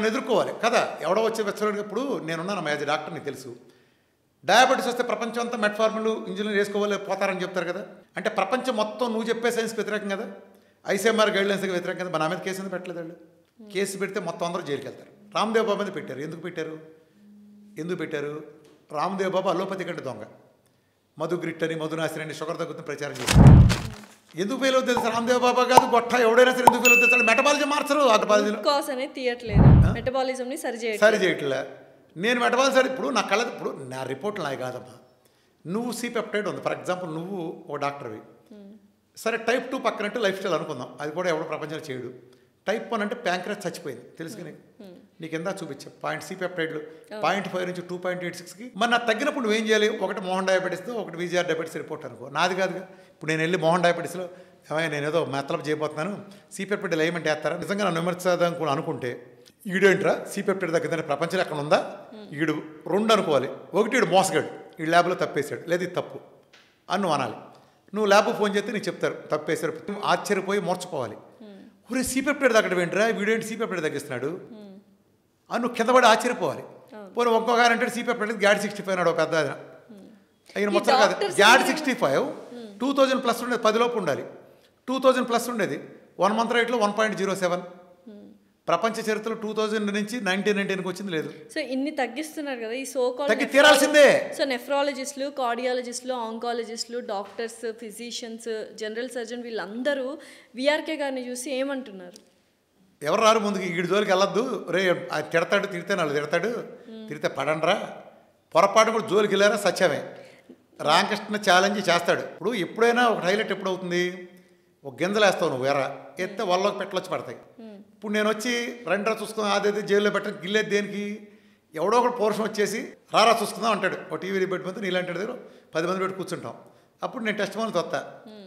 నన్ను ఎదుర్కోవాలి కదా ఎవడో వచ్చే వెచ్చడినప్పుడు నేనున్నాను యాజ్ డాక్టర్ నీకు తెలుసు డయాబెటీస్ వస్తే ప్రపంచం అంతా మెట్ఫార్ములు ఇంజనీర్ వేసుకోవాలి పోతారని చెప్తారు కదా అంటే ప్రపంచం మొత్తం నువ్వు చెప్పే సైన్స్కి వ్యతిరేకం కదా ఐసీఎంఆర్ గైడ్లైన్స్కి వ్యతిరేకం కదా మన మీద కేసు ఎందుకు పెట్టలేదు వాళ్ళు కేసు పెడితే మొత్తం అందరూ జైలుకి వెళ్తారు రామ్దేవ్ బాబా మీద పెట్టారు ఎందుకు పెట్టారు ఎందుకు పెట్టారు రామ్దేవ్ బాబా అల్లోపతి కంటే దొంగ మధు గ్రిట్ అని మధునాశిని అని షుగర్ తగ్గుతుంది ప్రచారం చేశారు ఎందుకు ఫెయిల్ అవుతుంది తెలుసు రామ్దేవ్ బాబా కాదు గొట్ట ఎవడైనా సరే ఎందుకు ఫెయిల్ అవుతుంది మెటబాలజీ మార్చరు మెటబాలజీలో కాస్ అనేది తీయట్లేదు మెటబాలిజం ని సరి చేయట్లేదు సరి చేయట్లే నేను మెటబాల్ సరే ఇప్పుడు నా కళ్ళ ఇప్పుడు నా రిపోర్ట్లు నాయి కాదమ్మా నువ్వు సి పెప్టైడ్ ఉంది ఫర్ ఎగ్జాంపుల్ నువ్వు ఓ డాక్టర్వి సరే టైప్ టూ పక్కనంటే లైఫ్ స్టైల్ అనుకుందాం అది కూడా ఎవడో ప్రపంచంలో చేయడు టైప్ వన్ అంటే ప్యాంక్రస్ చచ్చిపోయింది తెలుసు నీకు నీకు ఎందా చూపించా పాయింట్ సి పెప్టైడ్లు పాయింట్ ఫైవ్ నుంచి టూ పాయింట్ ఎయిట్ సిక్స్కి మరి నా తగ్గినప్పుడు నువ్వేం చేయాలి ఒకటి మోహన్ డయాబెటీస్తో ఒకటి విజిఆర్ డయాబెటీస్ రిపోర్ట్ అనుకో నాది కాదుగా ఇప్పుడు నేను వెళ్ళి మోహన్ డయాబెటీస్లో ఏమైనా నేను ఏదో మెత్తలపు చేయబోతున్నాను సి పెప్టైడ్ ఏమంటే వేస్తారా నిజంగా నన్ను విమర్శించదాం కూడా అనుకుంటే ఈడేంట్రా సి పెప్టైడ్ తగ్గిందని ప్రపంచంలో ఎక్కడ ఉందా ఈడు రెండు అనుకోవాలి ఒకటి ఈడు మోసగాడు ఈ ల్యాబ్లో తప్పేశాడు లేదు ఇది తప్పు అని నువ్వు అనాలి నువ్వు ల్యాబ్ ఫోన్ చేస్తే నీకు చెప్తారు తప్పేశారు ఆశ్చర్యపోయి మోర్చుకోవాలి ఒరే సీ పెప్టైడ్ తగ్గడం ఏంట్రా వీడేంటి సీ పెప్టైడ్ తగ్గిస్తున్నాడు అని నువ్వు కింద పడి ఆశ్చర్యపోవాలి పోనీ ఒక్కొక్క ఆయన అంటే సీ పెప్టైడ్ గ్యాడ్ సిక్స్టీ ఫైవ్ నాడు ఒక పెద్ద ఆయన అయిన మొత్తం కాదు doctors గ్యాడ్ sixty five two thousand plus ఉండేది పదిలోపు ఉండాలి టూ థౌజండ్ ప్లస్ ఉండేది వన్ మంత్ రేట్లో వన్ పాయింట్ జీరో సెవెన్ ప్రపంచ చరిత్రలో టూ థౌజండ్ నుంచి నైన్టీన్ నైన్టీన్కి వచ్చింది లేదు సో ఇన్ని తగ్గిస్తున్నారు కదా ఈ సో తగ్గి తీరాల్సిందే సో నెఫ్రాలజిస్టులు కార్డియాలజిస్టులు ఆంకాలజిస్టులు డాక్టర్స్ ఫిజిషియన్స్ జనరల్ సర్జన్ వీళ్ళందరూ విఆర్కే గారిని చూసి ఏమంటున్నారు ఎవరు రారు ముందుకు ఈడి జోలికి వెళ్ళొద్దు రే ఆ తిడతాడు తిడితే నాలుగు తిడతాడు తిడితే పడండ్రా పొరపాటు కూడా జోలికి వెళ్ళారా సత్యమే రామకృష్ణ ఛాలెంజ్ చేస్తాడు ఇప్పుడు ఎప్పుడైనా ఒక హైలైట్ ఎప్పుడు అవుతుంది ఒక గింజలు వేస్తావు నువ్వు ఎర్ర ఎత్తే వాళ్ళకి పెట్టలొచ్చి పడతాయి ఇప్పుడు నేను వచ్చి రెండరా చూసుకుందాం అదేది జైల్లో పెట్ట గిల్లేది దేనికి ఎవడో ఒకటి పోర్షన్ వచ్చేసి రారా చూసుకుందాం అంటాడు ఒక టీవీ పెట్టుకుంటే నీలాంటి దగ్గర పది మంది పెట్టి కూర్చుంటాం అప్పుడు నేను టెస్ట్ మనలు తొత్తా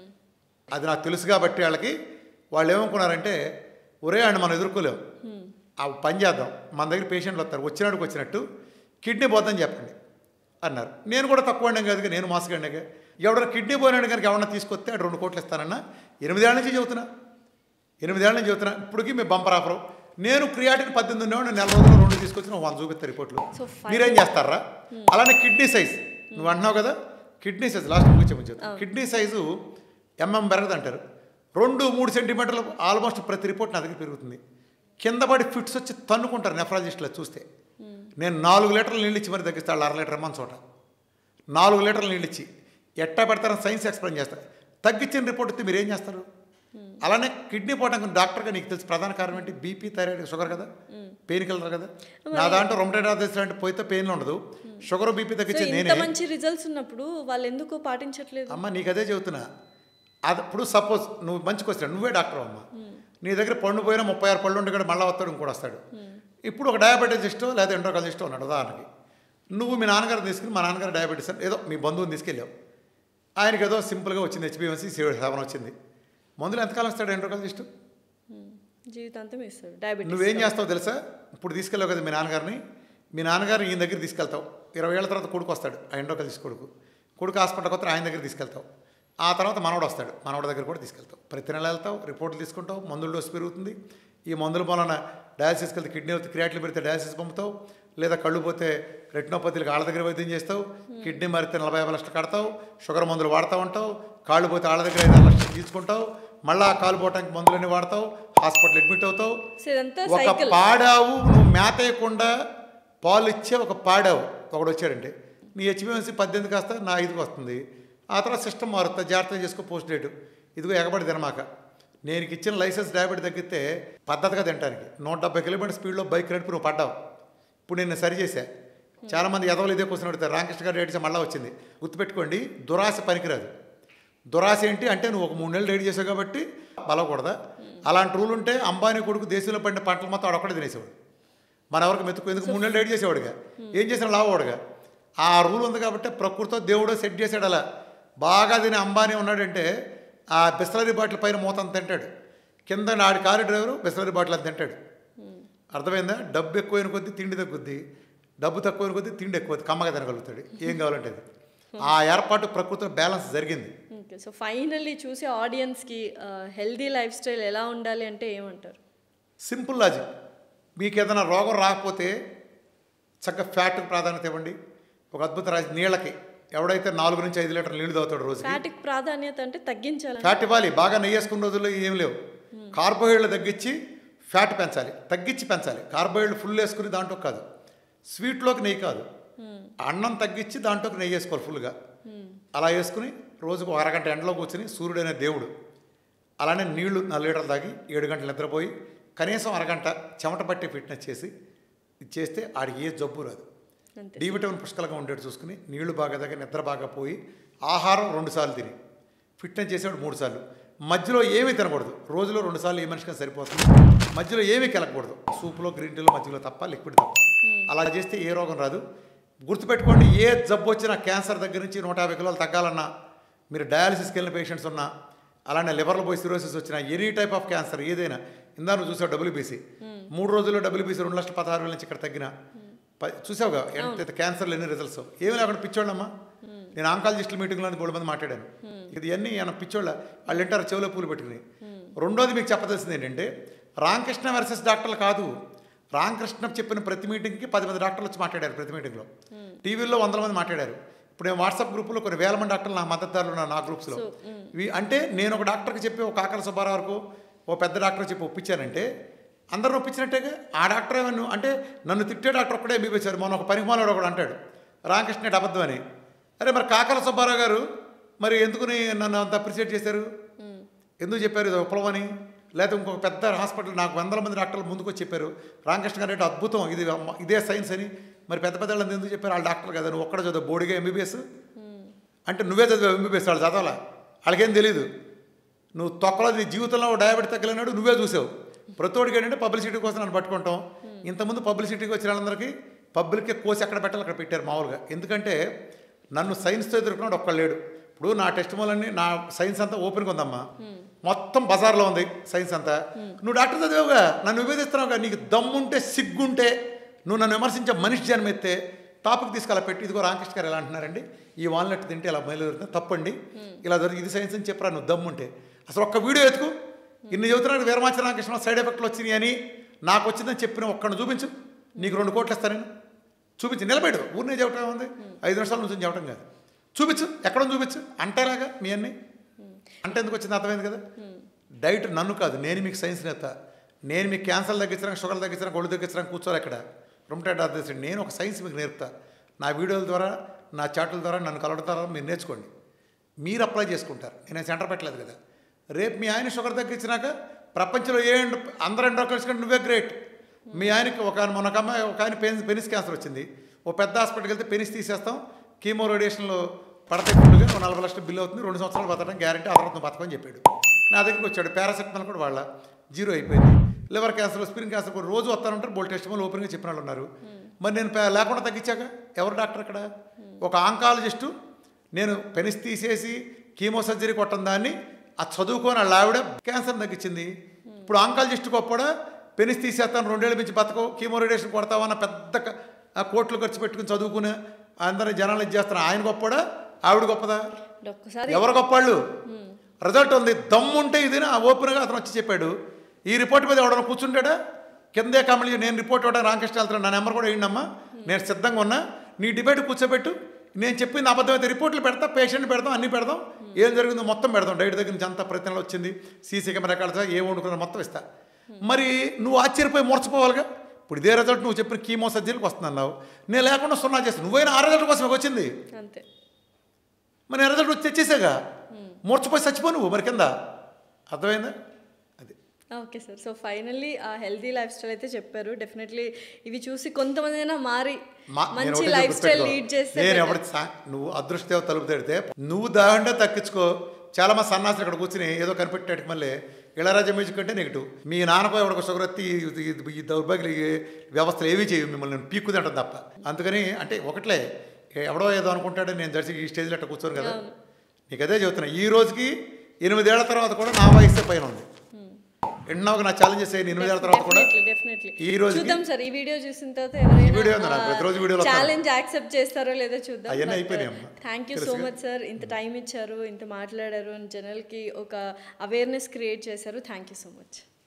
అది నాకు తెలుసు కాబట్టి వాళ్ళకి వాళ్ళు ఏమనుకున్నారంటే ఒరే అండి మనం ఎదుర్కోలేము ఆ పని చేద్దాం మన దగ్గర పేషెంట్లు వస్తారు వచ్చినట్టుకు వచ్చినట్టు కిడ్నీ పోద్దని చెప్పండి అన్నారు నేను కూడా తక్కువ అండి కాదు నేను మాసగండిగా ఎవడన్నా కిడ్నీ పోయినాడు కనుక ఎవరన్నా తీసుకొస్తే అటు రెండు కోట్లు ఇస్తానన్నా ఎనిమిదేళ్ల నుంచి చెబుతున్నా ఎనిమిదేళ్ల నుంచి చెబుతున్నా ఇప్పటికీ మీ బంపర్ ఆఫరు నేను క్రియాటిన్ పద్దెనిమిది ఉండేవాడు నెల రోజులు రెండు తీసుకొచ్చి నువ్వు వంద చూపిస్తారు రిపోర్ట్లు So, మీరేం చేస్తారా అలానే కిడ్నీ సైజ్ నువ్వు అంటున్నావు కదా కిడ్నీ సైజ్ లాస్ట్ ముగించే ముందు కిడ్నీ సైజు ఎంఎం పెరగదు అంటారు రెండు మూడు సెంటీమీటర్లు ఆల్మోస్ట్ ప్రతి రిపోర్ట్ నా దగ్గర పెరుగుతుంది కింద పడి ఫిట్స్ వచ్చి తన్నుకుంటారు నెఫ్రాలజిస్టులు చూస్తే నేను నాలుగు లీటర్లు నీళ్ళు ఇచ్చి మరి తగ్గిస్తాడు అర లీటర్ ఇమ్మని చోట నాలుగు లీటర్లు నీళ్ళు ఇచ్చి ఎట్టా పెడతారని సైన్స్ ఎక్స్ప్లెయిన్ చేస్తారు తగ్గించిన రిపోర్ట్ ఇస్తే మీరు ఏం చేస్తారు అలానే కిడ్నీ పోవడానికి డాక్టర్గా నీకు తెలుసు ప్రధాన కారణం ఏంటి బీపీ థైరాయిడ్ షుగర్ కదా పెయిన్ కిల్లర్ కదా నా దాంట్లో రొమటైడ్ ఆర్థరైటిస్ లాంటి పోయితే పెయిన్ ఉండదు షుగర్ బీపీ సో తగ్గించేది ఇంత నేనే మంచి రిజల్ట్స్ ఉన్నప్పుడు వాళ్ళు ఎందుకు పాటించట్లేదు అమ్మ నీకు అదే చెబుతున్నా అది ఇప్పుడు సపోజ్ నువ్వు మంచికి వస్తాడు నువ్వే డాక్టర్ అమ్మ నీ దగ్గర పండు పోయినా ముప్పై ఆరు పళ్ళు ఉండి కూడా మళ్ళీ వస్తాడు ఇంకోటి వస్తాడు ఇప్పుడు ఒక డయాబెటీసిస్టో లేదా ఎండ్రోకాలజిస్టో ఉన్నాడు ఉదాహరణకి నువ్వు మీ నాన్నగారు తీసుకుని మా నాన్నగారు డయాబెటీస్ అని ఏదో మీ బంధువుని తీసుకెళ్ళావు ఆయనకి ఏదో సింపుల్గా వచ్చింది హెచ్బిఎంసీ సెవెన్ వచ్చింది మందులు ఎంతకాలం వస్తాడు ఎండ్రోకాలజిస్ట్ జీవితాంతం ఇస్తారు డయాబెటీస్ నువ్వేం చేస్తావు తెలుసా ఇప్పుడు తీసుకెళ్ళావు కదా మీ నాన్నగారిని మీ నాన్నగారిని ఈయన దగ్గర తీసుకెళ్తావు ఇరవై ఏళ్ళ తర్వాత కొడుకు వస్తాడు ఆ ఎండోకలిసి కొడుకు కొడుకు హాస్పిటల్కి వస్తే ఆయన దగ్గర తీసుకెళ్తావు ఆ తర్వాత మనవడు వస్తాడు మనవడి దగ్గర కూడా తీసుకెళ్తావు ప్రతి నెల వెళ్తావు రిపోర్ట్లు తీసుకుంటావు మందుల డోసు పెరుగుతుంది ఈ మందుల మూలన డయాలసిస్కి వెళ్తే కిడ్నీ క్రియాట్లు పెడితే డయాలసిస్ పంపుతావు లేదా కళ్ళు పోతే రెటినోపతిలకు వాళ్ళ దగ్గర వైద్యం చేస్తావు కిడ్నీ మారితే నలభై యాభై లక్షలు కడతావు షుగర్ మందులు వాడుతూ ఉంటావు కాళ్ళు పోతే వాళ్ళ దగ్గర ఐదు ఆరు లక్షలు తీసుకుంటావు మళ్ళీ ఆ కాలు పోవటానికి మందులన్నీ వాడతావు హాస్పిటల్ అడ్మిట్ అవుతావు సో ఇదంతా ఒక సైకిల్ పాడావు నువ్వు మేత వేయకుండా పాలు ఇచ్చే ఒక పాడావు ఒకడు వచ్చాడంటే నీ హెచ్బిఎంసీ పద్దెనిమిది కాస్త నా ఐదుకి వస్తుంది ఆ తర్వాత సిస్టమ్ మారుతా జాగ్రత్తగా చేసుకో పోస్ట్ డేటు ఇదిగో ఎగబడి తినమాక నేను నీకు ఇచ్చిన లైసెన్స్ డయాబెట్ తగ్గితే పద్ధతిగా తినడానికి నూట డెబ్బై కిలోమీటర్ స్పీడ్లో బైక్ నడిపి నువ్వు పడ్డావు ఇప్పుడు నేను సరి చేశా చాలామంది ఎదవలు ఇదే క్వశ్చన్ అడుగుతారు రామకృష్ణ గారు రేడిసే మళ్ళీ వచ్చింది గుర్తుపెట్టుకోండి దురాశ పనికిరాదు దురాశ ఏంటి అంటే నువ్వు ఒక మూడు నెలలు రెడీ చేసావు కాబట్టి బలకూడదా అలాంటి రూల్ ఉంటే అంబానీ కొడుకు దేశంలో పండిన పంటలు మొత్తం ఆడొక్కడే తినేసేవాడు మన ఎవరికి మెతుకు ఎందుకు మూడు నెలలు రెడీ చేసేవాడుగా ఏం చేసిన లావవాడుగా ఆ రూల్ ఉంది కాబట్టి ప్రకృతితో దేవుడు సెట్ చేశాడు అలా బాగా తినే అంబానీ ఉన్నాడంటే ఆ బిస్లరీ బాటిల్ పైన మూత అంత తింటాడు కింద నాడి కారు డ్రైవరు బిస్లరీ బాటిల్ అంత తింటాడు అర్థమైందా డబ్బు ఎక్కువైన కొద్దీ తిండి తగ్గుద్ది డబ్బు తక్కువైన కొద్దీ తిండి ఎక్కువ కమ్మగా తినగలుగుతాడు ఏం కావాలంటే అది ఆ ఏర్పాటు ప్రకృతిలో బ్యాలెన్స్ జరిగింది ఓకే సో ఫైనల్లీ చూసి ఆడియన్స్కి హెల్దీ లైఫ్ స్టైల్ ఎలా ఉండాలి అంటే ఏమంటారు సింపుల్ లాజిక్ మీకు ఏదైనా రోగం రాకపోతే చక్కగా ఫ్యాట్కి ప్రాధాన్యత ఇవ్వండి ఒక అద్భుత రాజు నీళ్ళకి ఎవడైతే నాలుగు నుంచి ఐదు లీటర్లు నీళ్లు తాగుతాడు రోజుకి ఫ్యాటిక్ ప్రాధాన్యత అంటే తగ్గించాలి ఫ్యాట్ ఇవ్వాలి బాగా నెయ్యి వేసుకున్న రోజుల్లో ఏం లేవు కార్బోహైడ్రేట్లు తగ్గించి ఫ్యాట్ పెంచాలి తగ్గించి పెంచాలి కార్బోహైడ్రేట్ ఫుల్ వేసుకుని దాంట్లో కాదు స్వీట్లోకి నెయ్యి కాదు అన్నం తగ్గించి దాంట్లోకి నెయ్యి వేసుకోవాలి ఫుల్గా అలా వేసుకుని రోజుకు ఒక అరగంట ఎండలో కూర్చుని సూర్యుడైన దేవుడు అలానే నీళ్లు నాలుగు లీటర్లు తాగి ఏడు గంటలు నిద్రపోయి కనీసం అరగంట చెమట పట్టి ఫిట్నెస్ చేసి ఇది చేస్తే ఆడికి ఏ జబ్బు రాదు అంతే డి విటమిన్ పుష్కలంగా ఉండేది చూసుకుని నీళ్లు బాగా దగ్గర నిద్ర బాగా పోయి ఆహారం రెండు సార్లు తిని ఫిట్నెస్ చేసేవాడు మూడు సార్లు మధ్యలో ఏమీ తినకూడదు రోజులో రెండు సార్లు ఏ మనిషికి సరిపోతుంది మధ్యలో ఏమీ కెలకూడదు సూపులో గ్రీన్ టీలో మధ్యలో తప్ప లిక్విడ్ తప్ప అలా చేస్తే ఏ రోగం రాదు గుర్తుపెట్టుకోండి ఏ జబ్బు వచ్చినా క్యాన్సర్ దగ్గర నుంచి నూట యాభై కిలోలు తగ్గాలన్నా మీరు డయాలసిస్కి వెళ్ళిన పేషెంట్స్ ఉన్నా అలానే లివర్లో పోయి సిరోసిస్ వచ్చినా ఎనీ టైప్ ఆఫ్ క్యాన్సర్ ఏదైనా ఇందా నువ్వు చూసావు డబ్ల్యూబీసీ మూడు రోజుల్లో డబ్ల్యూబీసీ రెండు లక్షల పదహారు వేల నుంచి ఇక్కడ తగ్గిన ప- చూసావుగా ఎంత క్యాన్సర్లు ఎన్ని రిజల్ట్స్ ఏమి లేకుండా పిచ్చోళ్ళమ్మా నేను ఆంకాలజిస్టుల మీటింగ్లో మూడు మంది మాట్లాడాను ఇది అన్నీ ఆయన పిచ్చోళ్ళ వాళ్ళు వింటారు చెవులో పూలు పెట్టుకుని రెండోది మీకు చెప్పదలసింది ఏంటంటే రామకృష్ణ వర్సెస్ డాక్టర్లు కాదు రామకృష్ణ చెప్పిన ప్రతి మీటింగ్కి పది మంది డాక్టర్లు వచ్చి మాట్లాడారు ప్రతి మీటింగ్లో టీవీలో వందల మంది మాట్లాడారు ఇప్పుడు నేను వాట్సాప్ గ్రూపులో కొన్ని వేల మంది డాక్టర్లు నా మద్దతుదారులు ఉన్నారు నా గ్రూప్స్లో ఇవి- అంటే నేను ఒక డాక్టర్కి చెప్పి ఒక కాకర సుబ్బారావు వరకు ఓ పెద్ద డాక్టర్ చెప్పి ఒప్పించానంటే అందరూ ఒప్పించినట్టేగా ఆ డాక్టర్ ఏమన్నా అంటే నన్ను తిట్టే డాక్టర్ ఒక్కడే ఎంబీబీఎస్ మొన్న ఒక పనికి మాలోడు ఒకడు అంటాడు రామకృష్ణ అబద్ధం అని అరే మరి కాకర సుబ్బారావు గారు మరి ఎందుకుని నన్ను అంత అప్రిషియేట్ చేశారు ఎందుకు చెప్పారు ఇది విప్లవం అని లేకపోతే ఇంకొక పెద్ద హాస్పిటల్ నాకు వందల మంది డాక్టర్లు ముందుకు వచ్చి చెప్పారు రామకృష్ణ గారు అంటే అద్భుతం ఇది అమ్మ- ఇదే సైన్స్ అని మరి పెద్ద పెద్ద వాళ్ళని ఎందుకు చెప్పారు వాళ్ళ డాక్టర్ కదా నువ్వు ఒక్కడ చదువు బోడిగా ఎంబీబీఎస్ అంటే నువ్వే చదివావు ఎంబీబీఎస్ వాళ్ళు చదవాలా వాళ్ళకేం తెలియదు నువ్వు తొక్కలో నీ జీవితంలో డయాబెటీ తగ్గలేనాడు నువ్వే చూసావు ప్రతోడికి ఏంటంటే పబ్లిసిటీ కోసం నన్ను పట్టుకుంటాం ఇంతకుముందు పబ్లిసిటీకి వచ్చిన వాళ్ళందరికీ పబ్లిక్కే కోసి ఎక్కడ పెట్టాలి అక్కడ పెట్టారు మామూలుగా ఎందుకంటే నన్ను సైన్స్తో ఎదుర్కొన్నాడు ఒక్కడు లేడు ఇప్పుడు నా టెస్ట్ మూలన్నీ నా సైన్స్ అంతా ఓపెన్గా ఉందమ్మా మొత్తం బజార్లో ఉంది సైన్స్ అంతా నువ్వు డాక్టర్ చదివావుగా నన్ను విభేదిస్తున్నావుగా నీకు దమ్ముంటే సిగ్గుంటే నువ్వు నన్ను విమర్శించే మనిషి జన్మెత్తే టాపిక్ తీసుకెళ్ళి పెట్టి ఇదిగో రామకృష్ణ గారు ఎలా అంటున్నారండి ఈ వాల్నట్ తింటే ఇలా బయలుదేరుతుంది తప్పండి ఇలా జరిగి ఇది సైన్స్ అని చెప్పరా నువ్వు దమ్ముంటే అసలు ఒక్క వీడియో ఎత్తుకు ఇన్ని చెబుతున్నాడు వీరమాచ రామకృష్ణ సైడ్ ఎఫెక్ట్లు వచ్చినాయి అని నాకు వచ్చిందని చెప్పిన ఒక్కడిని చూపించు నీకు రెండు కోట్లు ఇస్తాను నేను చూపించు నిలబెడు ఊరినే చెప్పటం ఉంది ఐదు నిమిషాల నుంచి చెప్పటం కాదు చూపించు ఎక్కడ చూపించు అంటేలాగా మీ అన్ని అంటే ఎందుకు వచ్చింది అర్థమైంది కదా డైట్ నన్ను కాదు నేను మీకు సైన్స్ నేత నేను మీకు క్యాన్సర్ తగ్గించడానికి షుగర్ తగ్గించడానికి ఒళ్ళు తగ్గించడానికి కూర్చోవాలి అక్కడ రొమటైడ్ ఆర్థరైటిస్ నేను ఒక సైన్స్ మీకు నేర్పుతా నా వీడియోల ద్వారా నా చాట్ల ద్వారా నన్ను కలవడం ద్వారా మీరు నేర్చుకోండి మీరు అప్లై చేసుకుంటారు నేను సెంటర్ పెట్టలేదు కదా రేపు మీ ఆయన షుగర్ తగ్గించినాక ప్రపంచంలో ఏ ఎండ్ అందరు ఎండోక్రైన్స్ కంటే నువ్వే గ్రేట్ మీ ఆయనకి ఒక మొన్న ఒక అమ్మాయి ఒక ఆయన పెనిస్ పెనిస్ క్యాన్సర్ వచ్చింది ఓ పెద్ద హాస్పిటల్కి వెళ్తే పెనిస్ తీసేస్తాం కీమో రేడియేషన్లో పడతాయి ఫుల్గా ఓ నలభై లక్షల బిల్లు అవుతుంది రెండు సంవత్సరాలు బతకడం గ్యారంటీ అదృతం బతకని చెప్పాడు నా దగ్గరికి వచ్చాడు పారాసెటమాల్ కూడా వాళ్ళ జీరో అయిపోయింది లివర్ క్యాన్సర్ స్ప్రిన్ క్యాన్సర్ కూడా రోజు వస్తానంటారు బోల్ టెస్ట్ మళ్ళీ ఓపెన్గా చెప్పిన వాళ్ళు ఉన్నారు మరి నేను పే- లేకుండా తగ్గించాక ఎవరు డాక్టర్ అక్కడ ఒక ఆంకాలజిస్టు నేను పెనిస్ తీసేసి కీమో సర్జరీ కొట్టం దాన్ని ఆ చదువుకొని వాళ్ళ ఆవిడ క్యాన్సర్ తగ్గించింది ఇప్పుడు ఆంకాలజిస్ట్ గొప్పడా పెనిస్ తీసేస్తాను రెండేళ్ళ నుంచి బతకవు కీమో రేడియేషన్ కొడతావన్న పెద్ద క- ఆ కోట్లు ఖర్చు పెట్టుకుని చదువుకుని అందరిని జనాలు ఇది చేస్తాను ఆయన గొప్పడా ఆవిడ గొప్పదా అంటే ఒక్కసారి ఎవరు గొప్పవాళ్ళు రిజల్ట్ ఉంది దమ్ముంటే ఇది ఆ ఓపెన్గా అతను వచ్చి చెప్పాడు ఈ రిపోర్ట్ మీద ఎవడన్నా కూర్చుంటాడా కిందే కమలి నేను రిపోర్ట్ ఇవ్వడానికి రామకృష్ణ వెళ్తున్నాను నా నెంబర్ కూడా వేయండమ్మా నేను సిద్ధంగా ఉన్నా నీ డిబేట్ కూర్చోబెట్టు నేను చెప్పింది అబద్ధమైతే రిపోర్ట్లు పెడతా పేషెంట్ పెడతాం అన్నీ పెడదాం ఏం జరిగిందో మొత్తం పెడదాం డైట్ దగ్గర నుంచి అంత ప్రతి నెల వచ్చింది సీసీ కెమెరా కాల్సా ఏం వండుకున్నా మొత్తం ఇస్తా మరి నువ్వు ఆశ్చర్యపోయి మూర్చపోవాలిగా ఇప్పుడు ఇదే రిజల్ట్ నువ్వు చెప్పిన కీమో సర్జరీకి వస్తుందన్నావు నేను లేకుండా సున్నా చేస్తాను నువ్వైనా ఆ రిజల్ట్ కోసం వచ్చింది అంతే మరి ఆ రిజల్ట్ వచ్చి తెచ్చేసాగా మూర్చపోయి చచ్చిపో నువ్వు మరి కింద అర్థమైందా అది ఓకే సార్ సో ఫైనల్లీ ఆ హెల్దీ లైఫ్ స్టైల్ అయితే చెప్పారు డెఫినెట్లీ ఇవి చూసి కొంతమంది అయినా మారి మా- నేను మంచి ఒకటే లైఫ్ స్టైల్ గుర్తుపెట్టుకో. లీడ్ చేస్తే నేను better. ఎవరి సా- నువ్వు అదృష్టదేవ తలుపు తెడితే నువ్వు దాంట్లో తక్కించుకో చాలా మంది సన్నాసులు ఇక్కడ కూర్చుని ఏదో కనిపెట్టాడు మళ్ళీ ఇళరాజా మ్యూజిక్ అంటే నెగిటివ్ మీ నాన్నకో ఎవరికి షుగర్ ఎత్తి ఈ- ఈ- ఈ దౌర్భాగ్య ఈ వ్యవస్థలు ఏవి చేయవు మిమ్మల్ని నేను పీక్కు తింటాను తప్ప అందుకని అంటే ఒకట్లే ఎవడో ఏదో అనుకుంటాడో నేను జరిసి ఈ స్టేజ్లో అట్లా కూర్చోను కదా నీకు అదే చెబుతున్నా ఈ రోజుకి ఎనిమిదేళ్ల తర్వాత కూడా నా వయసే పైన ఉంది ఎన్నోగా నా ఛాలెంజెస్ అయ్యి ఎనిమిదేళ్ల తర్వాత కూడా Definitely, definitely. ఈ రోజుకి- చూద్దాం సార్ ఈ వీడియో చూసిన తర్వాత వీడియో ఉంది నాకు, ప్రతిరోజు వీడియోలు వస్తాయి. ఛాలెంజ్ యాక్సెప్ట్ చేస్తారో లేదో చూద్దాం అవన్నీ అయిపోయినాయి అమ్మా. Thank you so much sir ఇంత టైం ఇచ్చారు ఇంత మాట్లాడారు జనరల్కి ఒక అవేర్నెస్ క్రియేట్ చేశారు థ్యాంక్ యూ సో మచ్